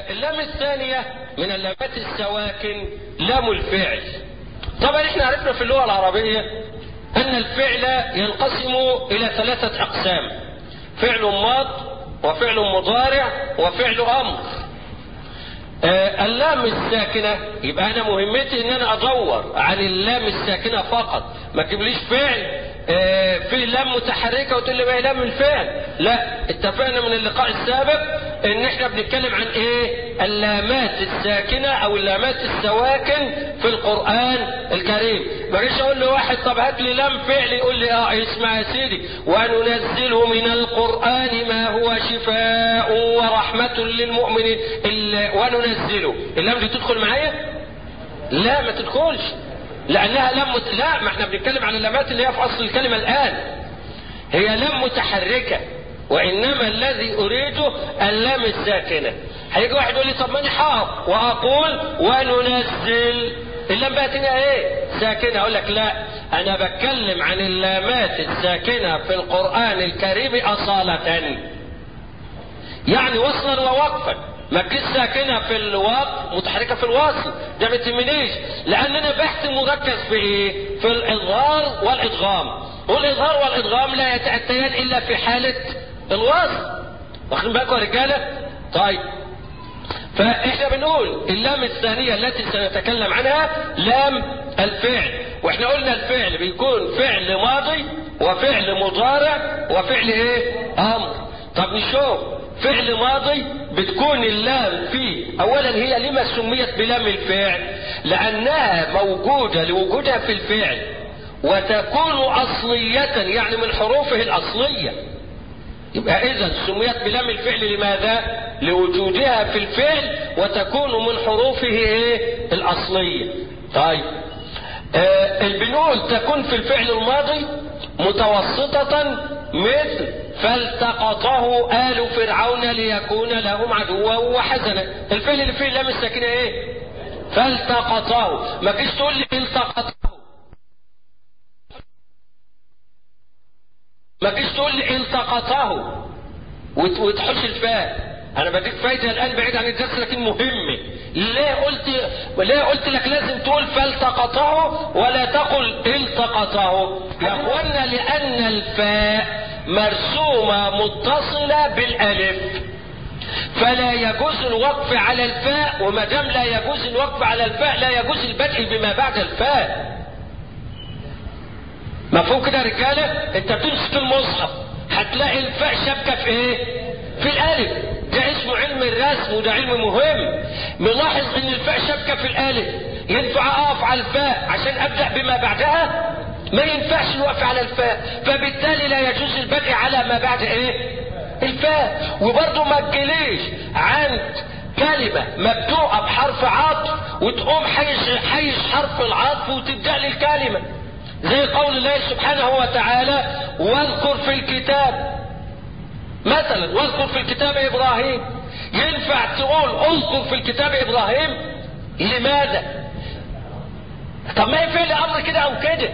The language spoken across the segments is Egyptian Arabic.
اللام الثانية من اللامات السواكن لام الفعل طبعا احنا عرفنا في اللغة العربية ان الفعل ينقسم الى ثلاثة اقسام فعل ماض وفعل مضارع وفعل امر آه اللام الساكنة يبقى انا مهمتي ان انا ادور عن اللام الساكنة فقط ما تجيبليش فعل آه في لام متحركة وتقول لي ما هي لام الفعل لا اتفقنا من اللقاء السابق ان احنا بنتكلم عن ايه اللامات الساكنة او اللامات السواكن في القرآن الكريم ما جيش اقول لواحد طب هات لي لام فعل يقول لي اه اسمع يا سيدي وننزله من القرآن ما هو شفاء ورحمة للمؤمنين وننزله اللام دي تدخل معايا لا ما تدخلش لانها لام مت... لا ما احنا بنتكلم عن اللامات اللي هي في اصل الكلمة الان هي لام متحركة وانما الذي اريده اللام الساكنه هيجي واحد يقول لي طب ما انا حاضر واقول وننزل اللام بقى تبقى ايه ساكنه اقول لك لا انا بتكلم عن اللامات الساكنه في القران الكريم اصاله يعني وصلا ووقفا ما تجيش ساكنه في الوقف متحركه في الوصل ده ما تهمنيش لان انا بحث مركز في ايه في الاظهار والادغام والاظهار والادغام لا يتاتيان الا في حاله الوصل واخدين بالكم يا رجاله طيب فاحنا بنقول اللام الثانية التي سنتكلم عنها لام الفعل واحنا قلنا الفعل بيكون فعل ماضي وفعل مضارع وفعل ايه امر طب نشوف فعل ماضي بتكون اللام فيه اولا هي لما سميت بلام الفعل لانها موجودة لوجودها في الفعل وتكون اصلية يعني من حروفه الاصليه يبقى اذا سميت بلام الفعل لماذا لوجودها في الفعل وتكون من حروفه ايه الاصلية طيب آه البنول تكون في الفعل الماضي متوسطة مثل فالتقطه آل فرعون ليكون لهم عدوا وحزنا الفعل اللي فيه اللام الساكنة ايه فالتقطه ما تجيش تقول لي التقطه ما تجيش تقول لي التقطه وتحش الفاء انا بديك فايده الان بعيد عن الدرس لكن مهمه ليه قلت ليه قلت لك لازم تقول فالتقطه ولا تقل التقطه يا اخوانا لان الفاء مرسومه متصله بالالف فلا يجوز الوقف على الفاء وما دام لا يجوز الوقف على الفاء لا يجوز البدء بما بعد الفاء مفهوم كده يا رجاله انت بتمسك المصحف هتلاقي الفاء شابكه في ايه في الالف ده اسمه علم الرسم وده علم مهم ملاحظ ان الفاء شابكه في الالف ينفع اقف على الفاء عشان ابدا بما بعدها ما ينفعش الوقف على الفاء فبالتالي لا يجوز البدء على ما بعد ايه الفاء وبرضه ما تجيليش عند كلمة مبدوءة بحرف عطف وتقوم حيز حيز حرف العطف وتبدأ لي الكلمة زي قول الله سبحانه وتعالى واذكر في الكتاب مثلا واذكر في الكتاب ابراهيم ينفع تقول اذكر في الكتاب ابراهيم لماذا طب ما هي فعل امر كده او كده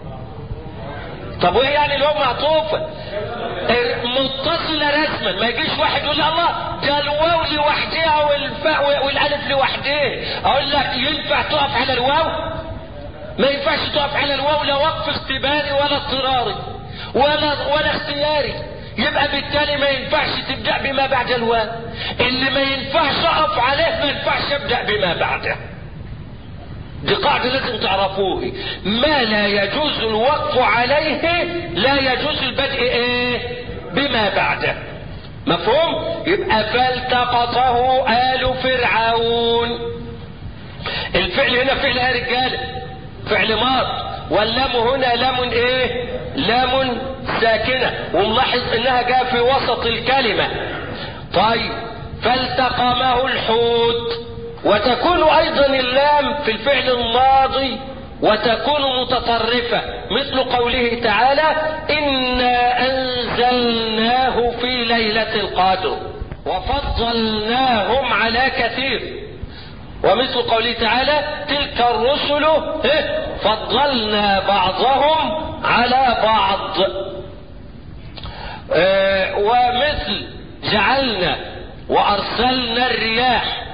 طب وايه يعني لو معطوفة متصلة رسما ما يجيش واحد يقول الله ده الواو لوحدها والفاء والالف لوحدها اقول لك ينفع تقف على الواو ما ينفعش تقف على الواو لا وقف اختباري ولا اضطراري ولا ولا اختياري يبقى بالتالي ما ينفعش تبدا بما بعد الواو اللي ما ينفعش اقف عليه ما ينفعش ابدا بما بعده دي قاعدة لازم تعرفوه ما لا يجوز الوقف عليه لا يجوز البدء ايه بما بعده مفهوم يبقى فالتقطه آل فرعون الفعل هنا فعل ايه رجاله فعل ماض واللام هنا لام ايه لام ساكنة وملاحظ انها جاء في وسط الكلمة طيب فالتقمه الحوت وتكون ايضا اللام في الفعل الماضي وتكون متطرفة مثل قوله تعالى انا انزلناه في ليلة القدر وفضلناهم على كثير ومثل قوله تعالى تلك الرسل فضلنا بعضهم على بعض ومثل جعلنا وارسلنا الرياح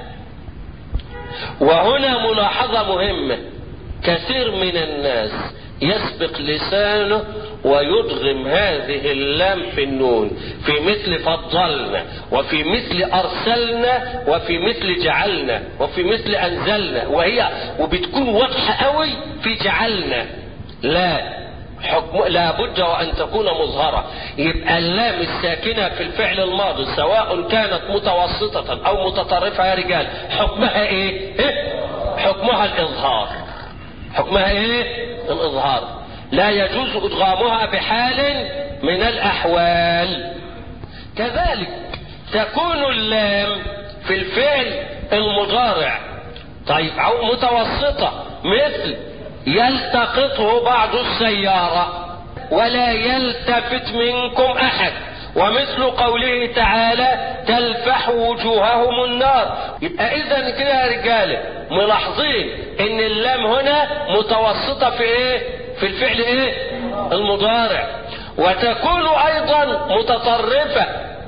وهنا ملاحظة مهمة كثير من الناس يسبق لسانه ويدغم هذه اللام في النون في مثل فضلنا وفي مثل ارسلنا وفي مثل جعلنا وفي مثل انزلنا وهي وبتكون واضحه قوي في جعلنا لا حكم لا بد وان تكون مظهره يبقى اللام الساكنه في الفعل الماضي سواء كانت متوسطه او متطرفه يا رجال حكمها ايه؟ إيه؟ حكمها الاظهار حكمها ايه؟ الاظهار لا يجوز ادغامها بحال من الاحوال كذلك تكون اللام في الفعل المضارع طيب او متوسطه مثل يلتقطه بعض السياره ولا يلتفت منكم احد ومثل قوله تعالى تلفح وجوههم النار يبقى اذا كده يا رجاله ملاحظين ان اللام هنا متوسطه في ايه في الفعل ايه المضارع وتكون ايضا متطرفه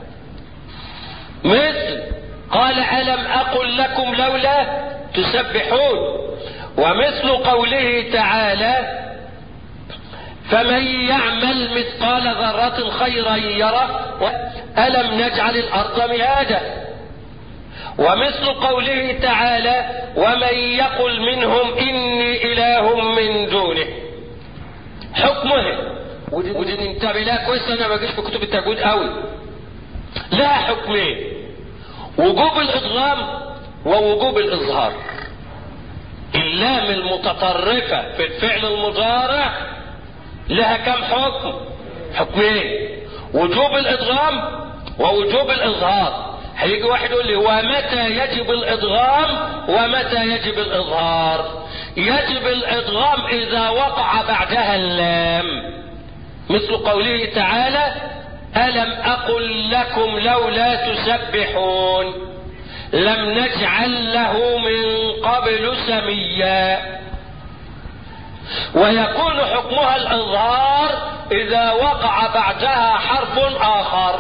مثل قال الم اقل لكم لولا تسبحون ومثل قوله تعالى فمن يعمل مثقال ذرة خيرا يره ألم نجعل الأرض مهادا ومثل قوله تعالى ومن يقل منهم إني إله من دونه حكمه ودي انتبه لها كويس انا ما بجيش في كتب التجويد قوي لها حكمين وجوب الادغام ووجوب الاظهار اللام المتطرفة في الفعل المضارع لها كم حكم حكمين وجوب الادغام ووجوب الاظهار هيجي واحد يقول لي ومتى يجب الادغام ومتى يجب الاظهار يجب الادغام اذا وقع بعدها اللام مثل قوله تعالى الم اقل لكم لولا تسبحون لم نجعل له من قبل سميا ويكون حكمها الاظهار اذا وقع بعدها حرف اخر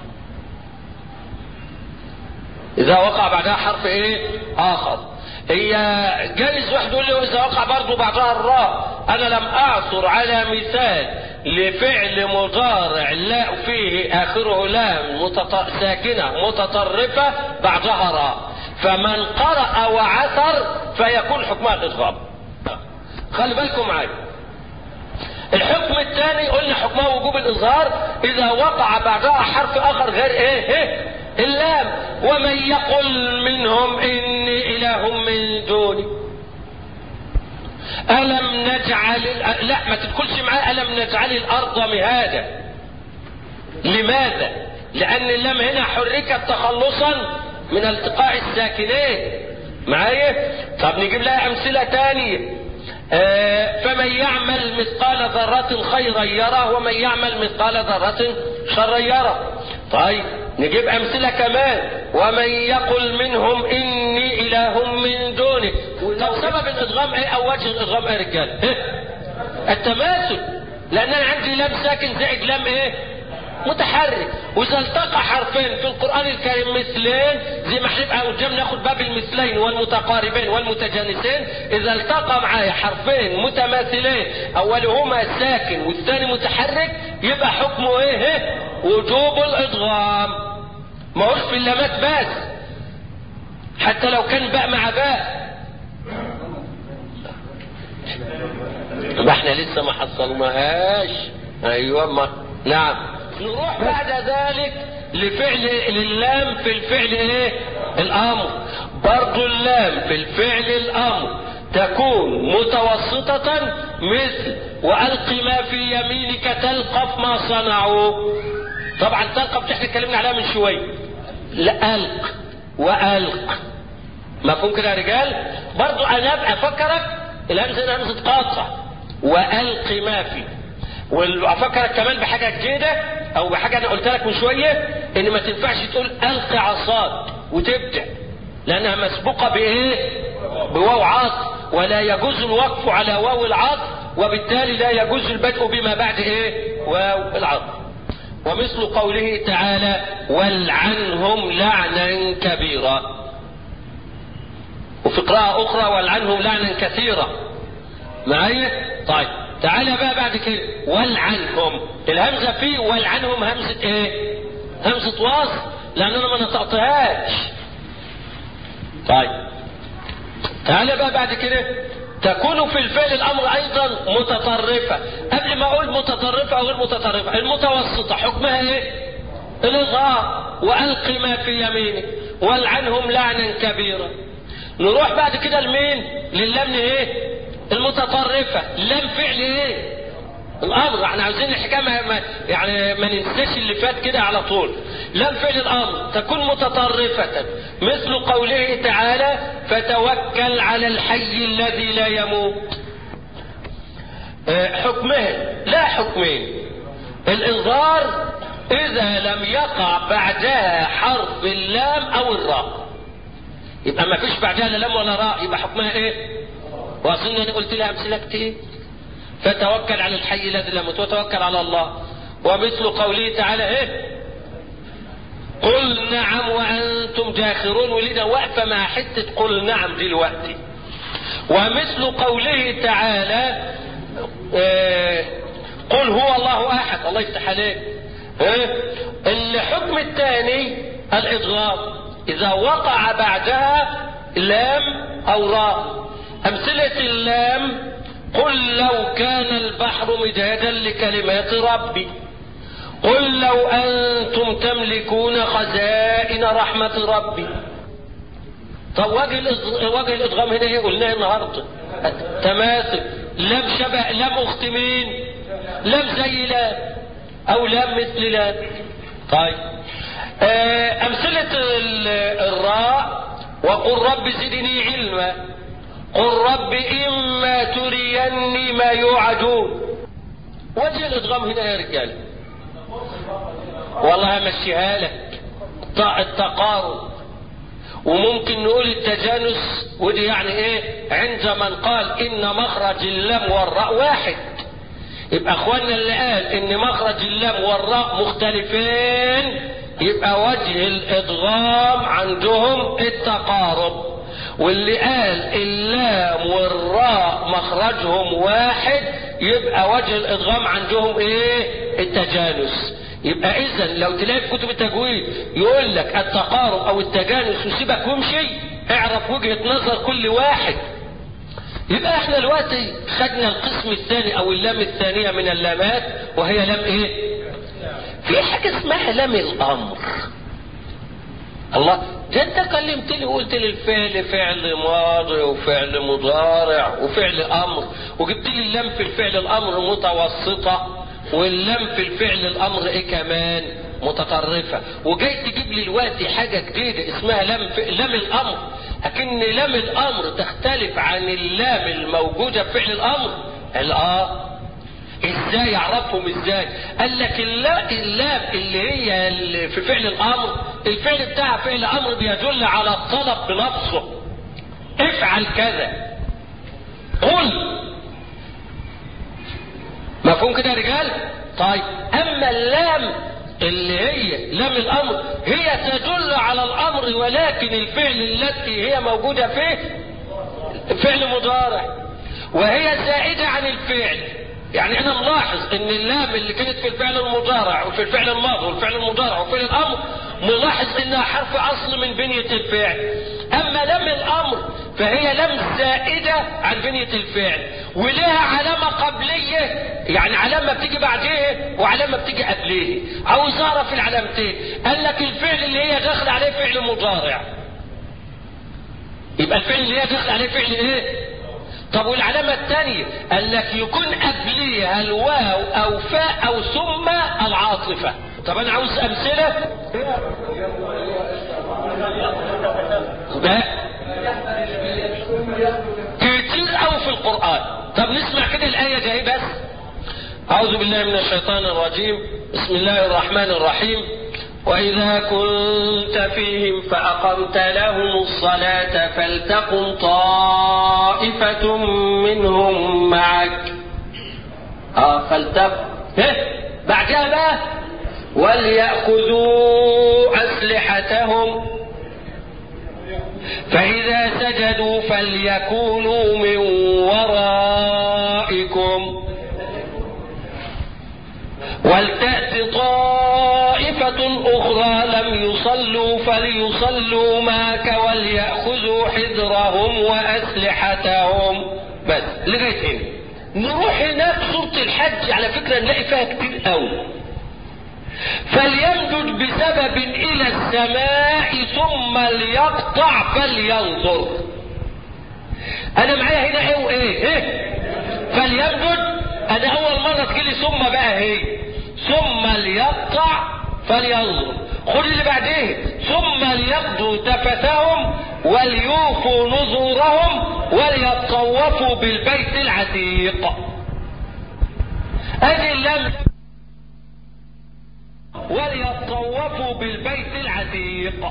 اذا وقع بعدها حرف ايه اخر هي جايز واحد يقول لي اذا وقع برضه بعدها الراء انا لم اعثر على مثال لفعل مضارع لا فيه اخره لام متط... ساكنه متطرفه بعدها راء فمن قرأ وعثر فيكون حكمها الادغام خلي بالكم معايا الحكم الثاني قلنا حكمه وجوب الاظهار اذا وقع بعدها حرف اخر غير ايه, إيه؟ اللام ومن يقل منهم اني اله من دوني الم نجعل لا ما تدخلش معاه الم نجعل الارض مهادا لماذا لان اللام هنا حركت تخلصا من التقاء الساكنين معايا طب نجيب لها امثله تانية آه فمن يعمل مثقال ذرة خيرا يره ومن يعمل مثقال ذرة شرا يره طيب نجيب امثله كمان ومن يقل منهم اني اله من دونه طب سبب الادغام ايه او وجه الادغام ايه يا رجال التماثل لان انا عندي لام ساكن زائد لام ايه متحرك واذا التقى حرفين في القران الكريم مثلين زي ما هنبقى قدام ناخد باب المثلين والمتقاربين والمتجانسين اذا التقى معايا حرفين متماثلين اولهما ساكن والثاني متحرك يبقى حكمه ايه وجوب الادغام ما هوش في اللامات بس حتى لو كان باء مع باء ما احنا لسه ما حصلناهاش ايوه ما نعم نروح بعد ذلك لفعل للام في الفعل ايه الامر برضو اللام في الفعل الامر تكون متوسطة مثل وألق ما في يمينك تلقف ما صنعوا طبعا تلقف احنا اتكلمنا عليها من شوية لا ألق وألق مفهوم كده يا رجال برضو انا ابقى افكرك الهمزه همزه قاطع والق ما في وافكرك كمان بحاجه جديده او بحاجه انا قلت لك من شويه ان ما تنفعش تقول الق عصاك وتبدا لانها مسبوقه بايه بواو عطف ولا يجوز الوقف على واو العطف وبالتالي لا يجوز البدء بما بعد ايه واو العطف ومثل قوله تعالى والعنهم لعنا كبيرا وفي قراءة أخرى والعنهم لعنا كثيرا معايا طيب تعالى بقى بعد كده والعنهم الهمزة فيه والعنهم همزة ايه همزة واصل لأن أنا ما نطقتهاش طيب تعالى بقى بعد كده تكون في الفعل الامر ايضا متطرفة قبل ما اقول متطرفة او غير متطرفة المتوسطة حكمها ايه الغاء والق ما في يمينك والعنهم لعنا كبيرا نروح بعد كده لمين للمن ايه المتطرفة لم فعل ايه الامر احنا عاوزين الحكايه ما يعني ما ننساش اللي فات كده على طول لم فعل الامر تكون متطرفة مثل قوله تعالى فتوكل على الحي الذي لا يموت حكمها لا حكمين الانذار اذا لم يقع بعدها حرف اللام او الراء يبقى ما فيش بعدها لا لام ولا راء يبقى حكمها ايه واظن انا قلت لها امثله كتير فتوكل على الحي الذي لا يموت وتوكل على الله ومثل قوله تعالى ايه قل نعم وانتم داخرون ولنا واقفه مع حته قل نعم دلوقتي ومثل قوله تعالى إيه قل هو الله احد الله يفتح عليك إيه الحكم الثاني الادغام اذا وقع بعدها لام او راء امثله اللام قل لو كان البحر مدادا لكلمات ربي قل لو انتم تملكون خزائن رحمة ربي طب وجه وجه الادغام هنا ايه قلناه النهارده تماثل لم شبه لم اخت مين لم زي لا او لم مثل لا طيب امثلة الراء وقل رب زدني علما قل رب إما تريني ما يوعدون وجه الإدغام هنا يا رجال والله همشيها لك التقارب وممكن نقول التجانس ودي يعني ايه عند من قال ان مخرج اللام والراء واحد يبقى اخواننا اللي قال ان مخرج اللام والراء مختلفين يبقى وجه الادغام عندهم التقارب واللي قال اللام والراء مخرجهم واحد يبقى وجه الادغام عندهم ايه التجانس يبقى اذا لو تلاقي في كتب التجويد يقول لك التقارب او التجانس وسيبك وامشي اعرف وجهة نظر كل واحد يبقى احنا دلوقتي خدنا القسم الثاني او اللام الثانية من اللامات وهي لام ايه في حاجة اسمها لام الامر الله ده انت كلمتني وقلت لي الفعل فعل ماضي وفعل مضارع وفعل امر وجبت لي اللام في الفعل الامر متوسطه واللام في الفعل الامر ايه كمان متطرفه وجاي تجيب لي دلوقتي حاجه جديده اسمها لام في لام الامر لكن لام الامر تختلف عن اللام الموجوده في فعل الامر اه ازاي يعرفهم ازاي قال لك اللام, اللام اللي هي اللي في فعل الامر الفعل بتاع فعل امر بيدل على الطلب بنفسه افعل كذا قل مفهوم كده يا رجال طيب اما اللام اللي هي لام الامر هي تدل على الامر ولكن الفعل التي هي موجوده فيه فعل مضارع وهي زائده عن الفعل يعني انا ملاحظ ان اللام اللي كانت في الفعل المضارع وفي الفعل الماضي والفعل المضارع وفي الامر ملاحظ انها حرف اصل من بنية الفعل اما لام الامر فهي لام زائدة عن بنية الفعل ولها علامة قبلية يعني علامة بتيجي بعديه وعلامة بتيجي قبليه عاوز اعرف العلامتين قال لك الفعل اللي هي داخل عليه فعل مضارع يبقى الفعل اللي هي داخل عليه فعل ايه طب والعلامة الثانية قال لك يكون قبليها الواو او فاء او ثم العاطفة طب انا عاوز امثلة لا كتير قوي في القرآن طب نسمع كده الآية دي بس أعوذ بالله من الشيطان الرجيم بسم الله الرحمن الرحيم وإذا كنت فيهم فأقمت لهم الصلاة فلتقم طائفة منهم معك آه فلتقم إيه؟ بعدها بقى وليأخذوا أسلحتهم فإذا سجدوا فليكونوا من ورائكم ولتأت طائفة أخرى لم يصلوا فليصلوا معك وليأخذوا حذرهم وأسلحتهم بس لغاية هنا نروح هناك سورة الحج على فكرة نلاقي فيها كتير قوي فليمدد بسبب إلى السماء ثم ليقطع فلينظر أنا معايا هنا إيه وإيه إيه فليمدد أنا أول مرة تجيلي ثم بقى هي ثم ليقطع فلينظر خد اللي بعديه ثم ليقضوا تفتهم وليوفوا نذورهم وليطوفوا بالبيت العتيق ادي اللم وليطوفوا بالبيت العتيق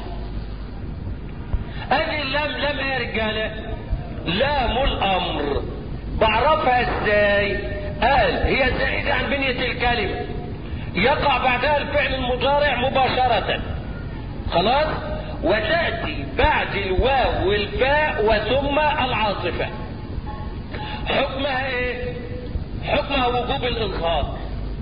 ادي اللم لم يا رجاله لام الامر بعرفها ازاي قال هي زائدة عن بنية الكلمة يقع بعدها الفعل المضارع مباشرة خلاص وتأتي بعد الواو والفاء وثم العاطفة حكمها ايه حكمها وجوب الإظهار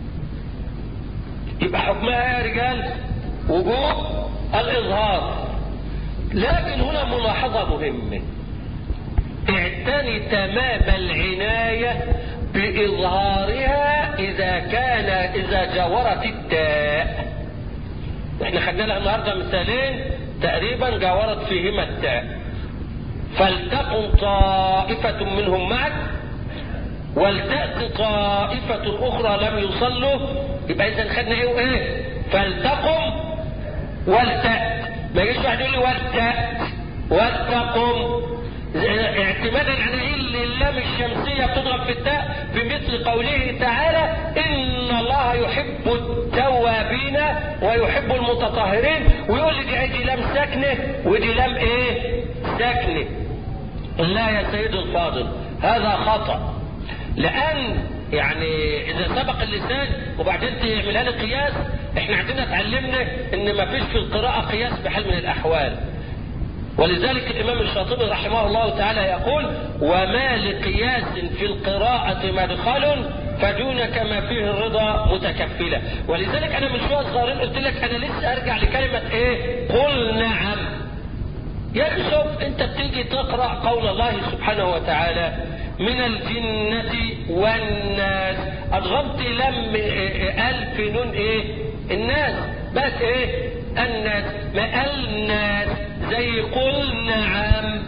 يبقى حكمها يا رجال وجوب الإظهار لكن هنا ملاحظة مهمة اعتني تمام العناية بإظهارها إذا كان إذا جاورت التاء احنا خدنا لها النهارده مثالين تقريبا جاورت فيهما التاء فلتكن طائفة منهم معك ولتأت طائفة أخرى لم يصلوا يبقى إذا خدنا إيه وإيه؟ فلتقم ولتأت ما يجيش واحد يقول لي ولتأت ولتقم اعتمادا على ان اللام الشمسيه بتضرب في التاء بمثل قوله تعالى ان الله يحب التوابين ويحب المتطهرين ويقول لي دي دي لام ساكنه ودي لام ايه؟ ساكنه. لا يا سيد الفاضل هذا خطأ لأن يعني إذا سبق اللسان وبعدين تعملها لي قياس احنا عندنا اتعلمنا إن ما فيش في القراءة قياس بحال من الأحوال. ولذلك الإمام الشاطبي رحمه الله تعالى يقول وما لقياس في القراءة مدخل فدونك ما فيه الرضا متكفلة ولذلك أنا من شوية صغيرين قلت لك أنا لسه أرجع لكلمة إيه قل نعم يا أخي شوف أنت بتيجي تقرأ قول الله سبحانه وتعالى من الجنة والناس أضغمت لم ألف نون إيه الناس بس إيه الناس ما الناس زي قل نعم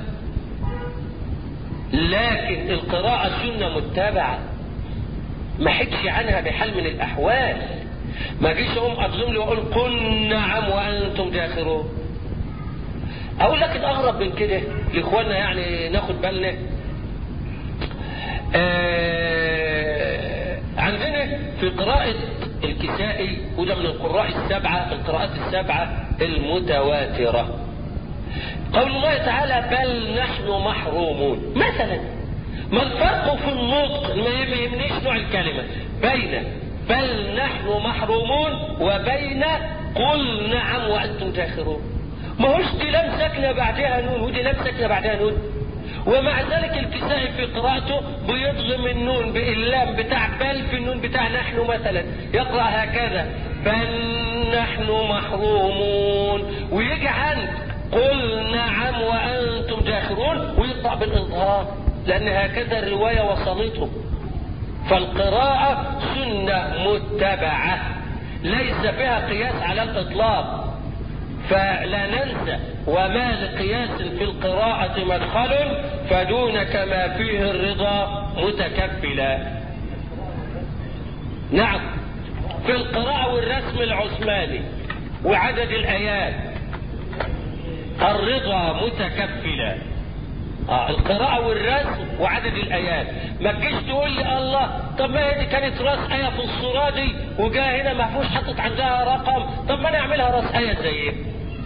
لكن القراءة سنة متبعة ما حكش عنها بحال من الأحوال ما جيش أقوم أظلم لي وأقول قل نعم وأنتم داخرون أقول لك الأغرب من كده لإخواننا يعني ناخد بالنا آه عندنا في قراءة الكسائي وده من القراء السبعة القراءات السبعة المتواترة قول الله تعالى بل نحن محرومون مثلا ما الفرق في النطق ما يهمنيش نوع الكلمة بين بل نحن محرومون وبين قل نعم وأنتم داخرون ما هوش دي لام ساكنة بعدها نون ودي لام ساكنة بعدها نون ومع ذلك الكسائي في قراءته بيضغم النون باللام بتاع بل في النون بتاع نحن مثلا يقرأ هكذا بل نحن محرومون ويجي عند قل نعم وأنتم داخرون ويقرأ بالإظهار لأن هكذا الرواية وصلته فالقراءة سنة متبعة ليس فيها قياس على الإطلاق فلا ننسى وما لقياس في القراءة مدخل فدون كما فيه الرضا متكفلا نعم في القراءة والرسم العثماني وعدد الآيات الرضا متكفلا آه القراءة والرسم وعدد الآيات ما تجيش تقول لي الله طب ما هي دي كانت راس آية في الصورة دي وجاء هنا محفوظ حطت عندها رقم طب ما أنا أعملها راس آية زي إيه؟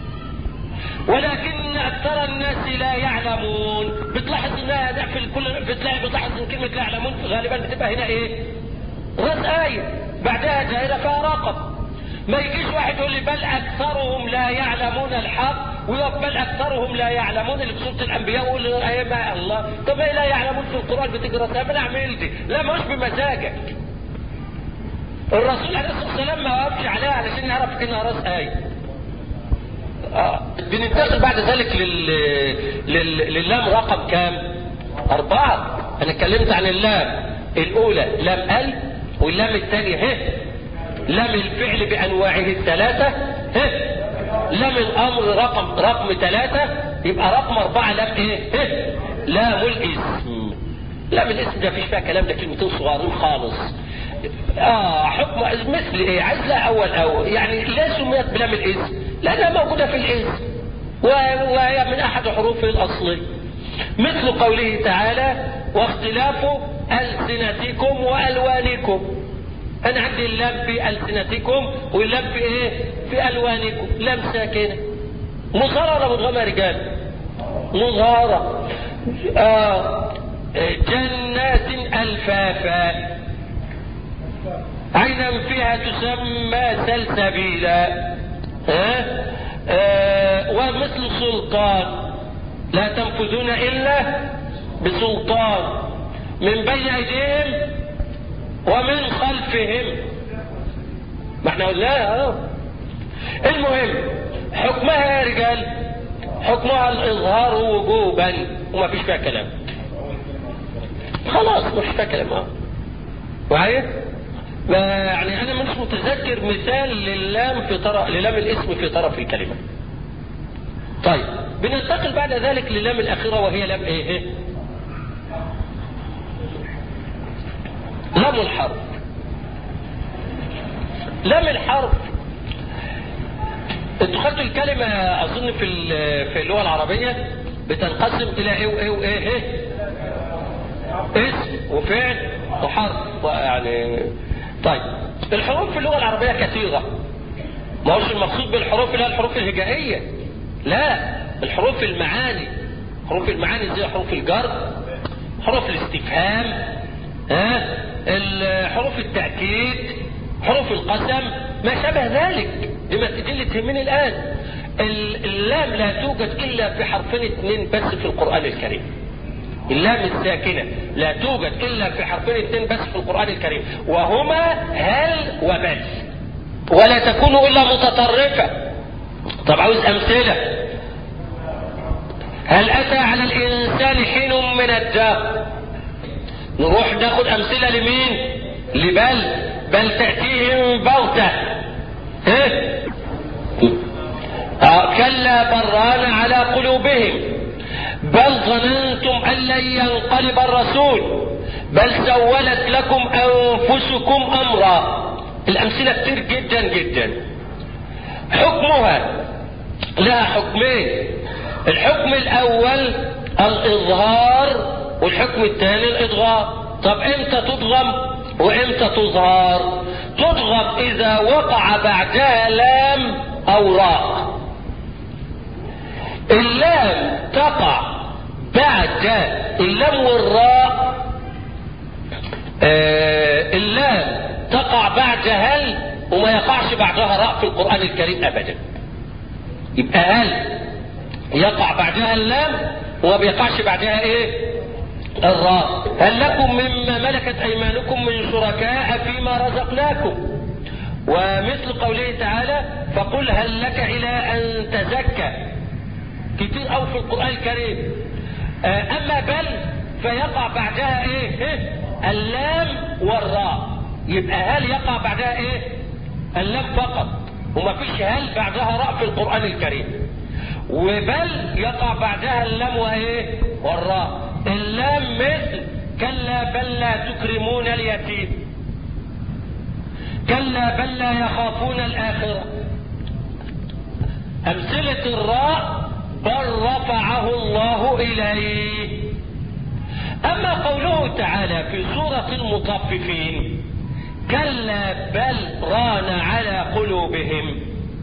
ولكن أكثر الناس لا يعلمون بتلاحظ إنها في الكل بتلاقي بتلاحظ إن كلمة لا يعلمون غالبا بتبقى هنا إيه؟ راس آية بعدها دائرة فيها رقم ما يجيش واحد يقول لي بل أكثرهم لا يعلمون الحق ويقبل اكثرهم لا يعلمون اللي في سوره الانبياء يقول ايه ما الله طب ايه لا يعلمون في القران بتجرى طب انا اعمل دي لا مش بمزاجك الرسول عليه الصلاه والسلام ما وقفش عليها علشان نعرف انها راس ايه آه. بننتقل بعد ذلك لل... لل... للام رقم كام أربعة أنا اتكلمت عن اللام الأولى لام ال واللام الثانية ه لام الفعل بأنواعه الثلاثة ه لام الأمر رقم رقم ثلاثة يبقى رقم أربعة لام إيه ه لام الاسم لام الاسم ده فيش فيها كلام ده كلمتين صغيرين خالص اه حكم مثل ايه عايز لا اول او يعني ليه سميت بلام الاسم لانها موجوده في الاسم وهي من احد حروفه الاصليه مثل قوله تعالى واختلاف ألسنتكم وألوانكم أنا عندي اللام في ألسنتكم واللام في إيه؟ في ألوانكم لام ساكنة مظهرة ولا مدغمة يا رجال؟ مظهرة آه جنات ألفافا عينا فيها تسمى سلسبيلا ها؟ آه ومثل سلطان لا تنفذون الا بسلطان من بين ايديهم ومن خلفهم ما احنا قلناها اه المهم حكمها يا رجال حكمها الاظهار وجوبا وما فيش فيها كلام خلاص مش فيها كلام اه معايا يعني انا مش متذكر مثال للام في طرف للام الاسم في طرف الكلمه طيب بننتقل بعد ذلك للام الأخيرة وهي لام إيه؟ لام الحرف لام الحرف انتوا خدتوا الكلمة أظن في في اللغة العربية بتنقسم إلى إيه وإيه وإيه إيه؟ اسم وفعل وحرف يعني طيب الحروف في اللغة العربية كثيرة ما هوش المقصود بالحروف اللي هي الحروف الهجائية لا الحروف المعاني حروف المعاني زي حروف الجر حروف الاستفهام ها حروف التأكيد حروف القسم ما شابه ذلك دي دي اللي تهمني الآن اللام لا توجد إلا في حرفين اثنين بس في القرآن الكريم اللام الساكنة لا توجد إلا في حرفين اثنين بس في القرآن الكريم وهما هل وبل ولا تكون إلا متطرفة طب عاوز أمثلة هل أتى على الإنسان حين من الدهر نروح ناخد أمثلة لمين لبل بل تأتيهم بغتة إيه؟ آه كلا بران على قلوبهم بل ظننتم أن لن ينقلب الرسول بل سولت لكم أنفسكم أمرا الأمثلة كتير جدا جدا حكمها لها حكمين الحكم الاول الاظهار والحكم الثاني الادغام طب امتى تضغم وامتى تظهر تضغم اذا وقع بعدها لام او راء اللام تقع بعد اللام والراء آه اللام تقع بعد هل وما يقعش بعدها راء في القرآن الكريم ابدا يبقى هل يقع بعدها اللام وما بيقعش بعدها ايه الراء هل لكم مما ملكت ايمانكم من شركاء فيما رزقناكم ومثل قوله تعالى فقل هل لك الى ان تزكى كتير او في القران الكريم اما بل فيقع بعدها ايه, إيه؟ اللام والراء يبقى هل يقع بعدها ايه اللام فقط وما فيش هل بعدها راء في القران الكريم وبل يقع بعدها اللام وايه والراء اللام مثل كلا بل لا تكرمون اليتيم كلا بل لا يخافون الآخرة أمثلة الراء بل رفعه الله إليه أما قوله تعالى في سورة المطففين كلا بل ران على قلوبهم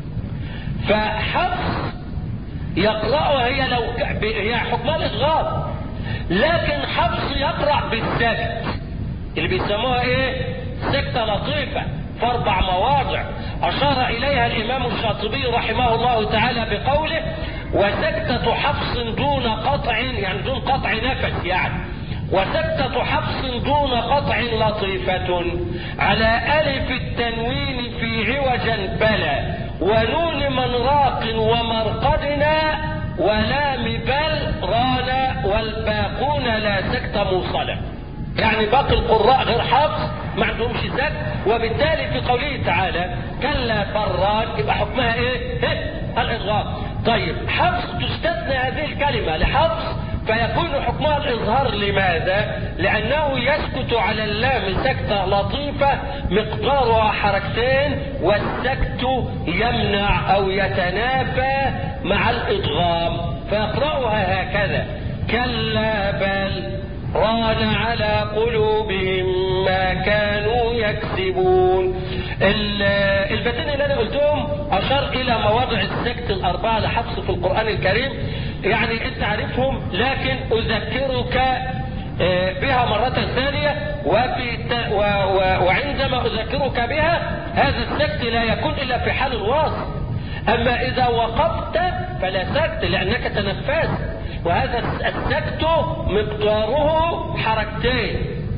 فحفص يقرأها هي لو هي حكمها الإصغار لكن حفص يقرأ بالسكت اللي بيسموها ايه سكتة لطيفة في أربع مواضع أشار إليها الإمام الشاطبي رحمه الله تعالى بقوله وسكتة حفص دون قطع يعني دون قطع نفس يعني وسكتة حفص دون قطع لطيفة على ألف التنوين في عوجا بلا ونون من راق ومرقدنا ولام بل رانا والباقون لا سكت موصلة يعني باقي القراء غير حفص ما عندهمش سكت وبالتالي في قوله تعالى كلا بران يبقى حكمها ايه؟ إيه؟ الإضغام طيب حفص تستثنى هذه الكلمة لحفص فيكون حكمها الإظهار لماذا؟ لأنه يسكت على اللام سكتة لطيفة مقدارها حركتين والسكت يمنع أو يتنافى مع الإدغام فيقرأها هكذا كلا بل ران على قلوبهم ما كانوا يكسبون البتين اللي انا قلتهم اشار الى مواضع السكت الاربعه لحفص في القران الكريم يعني انت عارفهم لكن اذكرك بها مرة ثانية وفي و و وعندما اذكرك بها هذا السكت لا يكون الا في حال الوصف اما اذا وقفت فلا سكت لانك تنفست وهذا السكت مقداره حركتين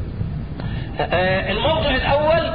الموضع الاول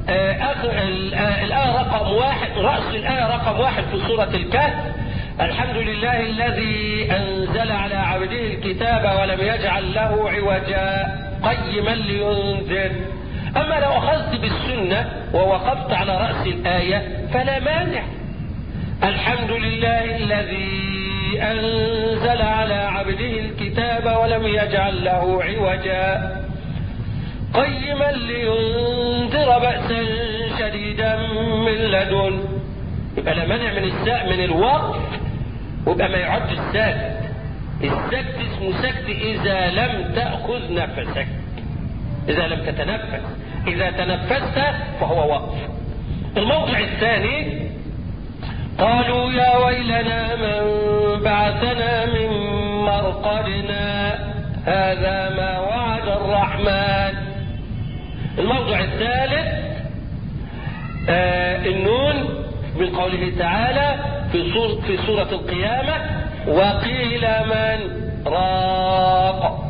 الآية رقم واحد رأس الآية رقم واحد في سورة الكهف الحمد لله الذي أنزل على عبده الكتاب ولم يجعل له عوجا قيما لينذر أما لو أخذت بالسنة ووقفت على رأس الآية فلا مانع الحمد لله الذي أنزل على عبده الكتاب ولم يجعل له عوجا قيما لينذر بأسا شديدا من لدن يبقى لا مانع من الساء من الوقف ويبقى ما يعدش الساكت السكت اسمه سكت إذا لم تأخذ نفسك إذا لم تتنفس إذا تنفست فهو وقف الموضع الثاني قالوا يا ويلنا من بعثنا من مرقدنا هذا ما وعد الرحمن الموضع الثالث آه النون من قوله تعالى في سورة, في سورة القيامة وقيل من راق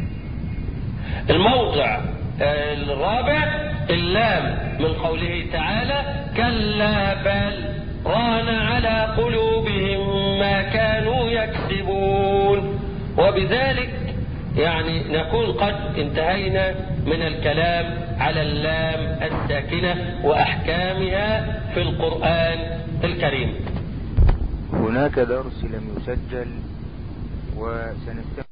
الموضع آه الرابع اللام من قوله تعالى كلا بل ران على قلوبهم ما كانوا يكسبون وبذلك يعني نكون قد انتهينا من الكلام على اللام الساكنة وأحكامها في القرآن الكريم هناك درس لم يسجل وسنستمع